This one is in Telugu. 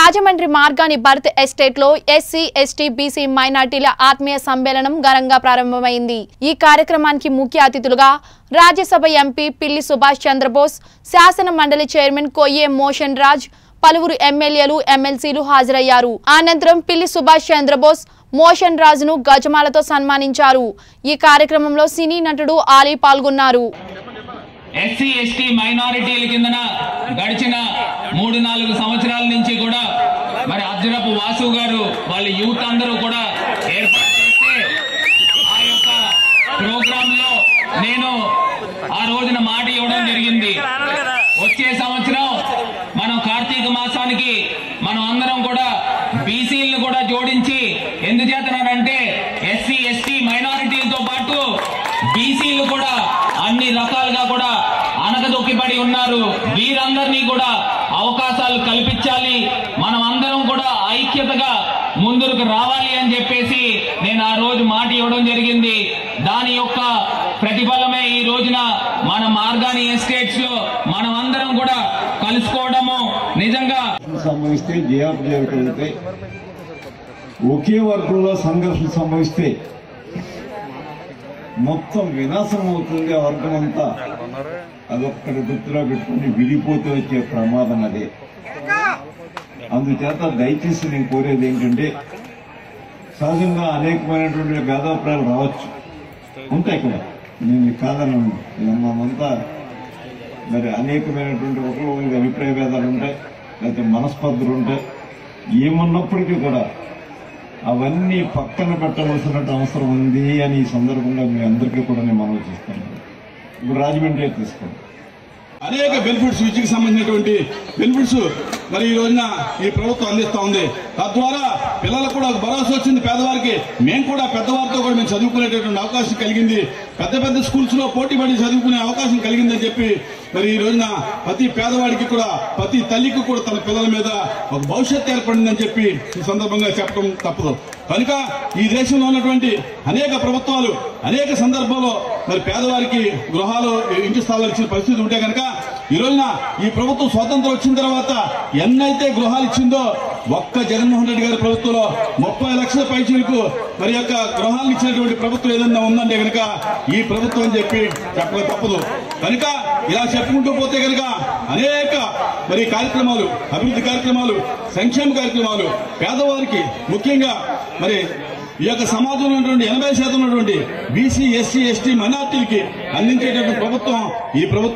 రాజమండ్రి మార్గాని భరత్ ఎస్టేట్ లో ఎస్సీ ఎస్టీ బీసీ మైనార్టీల ఆత్మీయ సమ్మేళనం ఘనంగా ప్రారంభమైంది ఈ కార్యక్రమానికి ముఖ్య అతిథులుగా రాజ్యసభ ఎంపీ పిల్లి సుభాష్ చంద్రబోస్ శాసన మండలి చైర్మన్ కొయ్యే మోషన్ రాజ్ పలువురు ఎమ్మెల్యేలు ఎమ్మెల్సీలు హాజరయ్యారు అనంతరం పిల్లి సుభాష్ చంద్రబోస్ మోషన్ రాజును గజమాలతో సన్మానించారు ఈ కార్యక్రమంలో సినీ నటుడు ఆలీ పాల్గొన్నారు ఎస్సీ ఎస్టీ మైనారిటీల కిందన గడిచిన మూడు నాలుగు సంవత్సరాల నుంచి కూడా మరి అర్జునపు వాసు గారు వాళ్ళ యూత్ అందరూ కూడా ఏర్పాటు చేస్తే ఆ యొక్క ప్రోగ్రామ్ లో నేను ఆ రోజున మాట ఇవ్వడం జరిగింది వచ్చే సంవత్సరం మనం కార్తీక మాసానికి మనం అందరం కూడా బీసీలను కూడా జోడించి ఎందుచేతనంటే ఎస్సీ ఎస్టీ మైనారిటీలతో పాటు బీసీలు కూడా అన్ని రకాలుగా కూడా అనగదొక్కిపడి ఉన్నారు వీరందరినీ కూడా అవకాశాలు కల్పించాలి మనం అందరం కూడా ఐక్యతగా ముందుకు రావాలి అని చెప్పేసి నేను ఆ రోజు మాట ఇవ్వడం జరిగింది దాని యొక్క ప్రతిఫలమే ఈ రోజున మన మార్గాని ఎస్టేట్స్ లో మనం అందరం కూడా కలుసుకోవడము నిజంగా సంభవిస్తే జయాపజయాలు కలుగుతాయి ఒకే వర్గంలో సంఘర్షణ సంభవిస్తే మొత్తం వినాశనం అవుతుంది ఆ వర్గం అంతా అదొక్కటి గుర్తులో పెట్టుకుని విడిపోతూ వచ్చే ప్రమాదం అదే అందుచేత దయచేసి నేను కోరేది ఏంటంటే సహజంగా అనేకమైనటువంటి భేదాభిప్రాయాలు రావచ్చు ఉంటాయి కూడా నేను ఇది కాదన్నాను మనమంతా మరి అనేకమైనటువంటి ఒకరు ఒకరికి అభిప్రాయ భేదాలు ఉంటాయి లేకపోతే మనస్పర్ధలు ఉంటాయి ఏమున్నప్పటికీ కూడా అవన్నీ పక్కన పెట్టవలసినట్టు అవసరం ఉంది అని ఈ సందర్భంగా మీ అందరికీ కూడా నేను మనవి చేస్తాను ఇప్పుడు రాజమండ్రి తీసుకోండి అనేక బెనిఫిట్స్ విద్యకి సంబంధించినటువంటి బెనిఫిట్స్ మరి ఈ రోజున ఈ ప్రభుత్వం అందిస్తా ఉంది తద్వారా పిల్లలకు కూడా ఒక భరోసా వచ్చింది పేదవారికి మేము కూడా పెద్దవారితో కూడా మేము చదువుకునేటటువంటి అవకాశం కలిగింది పెద్ద పెద్ద స్కూల్స్ లో పోటీ పడి చదువుకునే అవకాశం కలిగిందని చెప్పి మరి ఈ రోజున ప్రతి పేదవాడికి కూడా ప్రతి తల్లికి కూడా తన పిల్లల మీద ఒక భవిష్యత్తు ఏర్పడిందని చెప్పి ఈ సందర్భంగా చెప్పడం తప్పదు కనుక ఈ దేశంలో ఉన్నటువంటి అనేక ప్రభుత్వాలు అనేక సందర్భాల్లో మరి పేదవారికి గృహాలు ఇంటి స్థలాలు ఇచ్చిన పరిస్థితి ఉంటే కనుక ఈ రోజున ఈ ప్రభుత్వం స్వాతంత్రం వచ్చిన తర్వాత ఎన్నైతే గృహాలు ఇచ్చిందో ఒక్క జగన్మోహన్ రెడ్డి గారి ప్రభుత్వంలో ముప్పై లక్షల పైచీలకు మరి యొక్క గృహాలు ఇచ్చినటువంటి ప్రభుత్వం ఏదన్నా ఉందంటే కనుక ఈ ప్రభుత్వం అని చెప్పి చెప్పక తప్పదు కనుక ఇలా చెప్పుకుంటూ పోతే కనుక అనేక మరి కార్యక్రమాలు అభివృద్ధి కార్యక్రమాలు సంక్షేమ కార్యక్రమాలు పేదవారికి ముఖ్యంగా మరి ఈ యొక్క సమాజంలో ఉన్నటువంటి ఎనభై శాతం ఉన్నటువంటి బీసీ ఎస్సీ ఎస్టీ మైనార్టీలకి అందించేటటువంటి ప్రభుత్వం ఈ ప్రభుత్వం